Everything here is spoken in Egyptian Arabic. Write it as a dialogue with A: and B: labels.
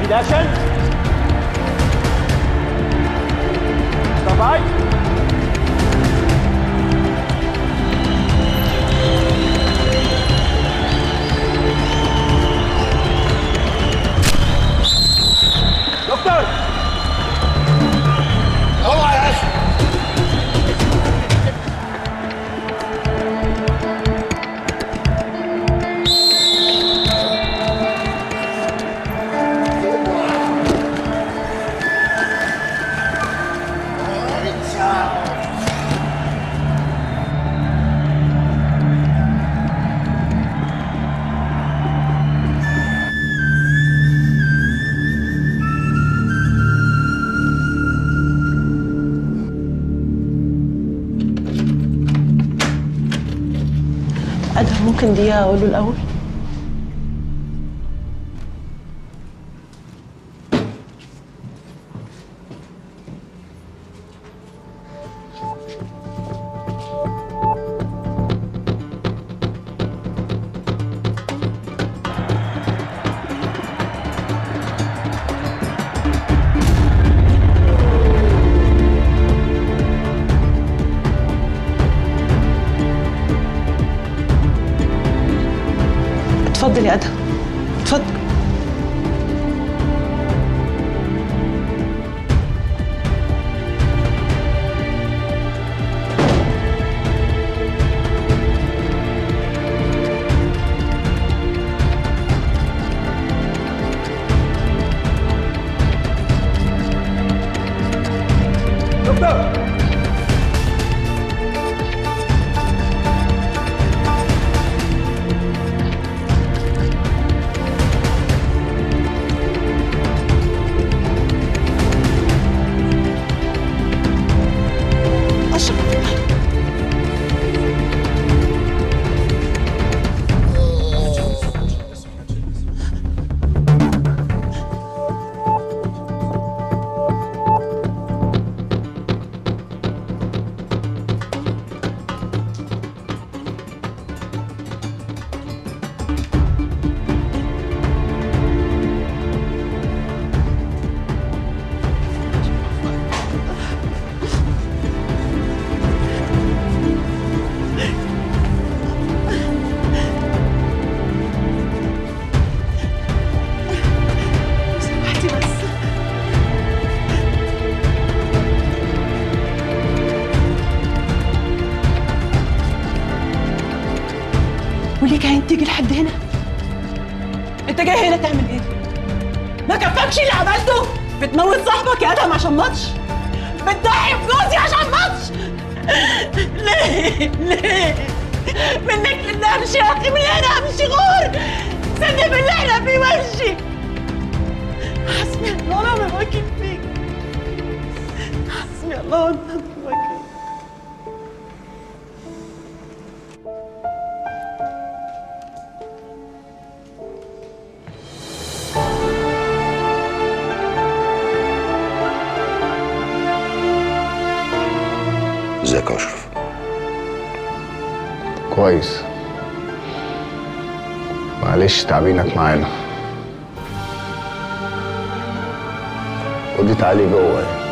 A: ريد اكشن ستوب دكتور
B: اوعى يا اسف
C: ادهم ممكن دقيقه اقوله الاول اتفضل يا ادهم اتفضل
A: دكتور
C: اشرف سمحتي بس وليه كان تيجي لحد هنا؟ انت جاي هنا تعمل ايه؟ ما كفاكش اللي عملته؟ بتموت صاحبك يا ادهم عشان ماتش؟ بتضحي بجوزي عشان ماتش؟ ليه؟ ليه؟ منك لله امشي يا اخي من هنا امشي غور سيبني باللي احنا فيه وامشي حسبي الله ونعم الوكيل فيك حسبي الله ونعم الوكيل
B: ازيك يا اشرف
D: كويس معلش تعبينك معانا ودي تعالي جوه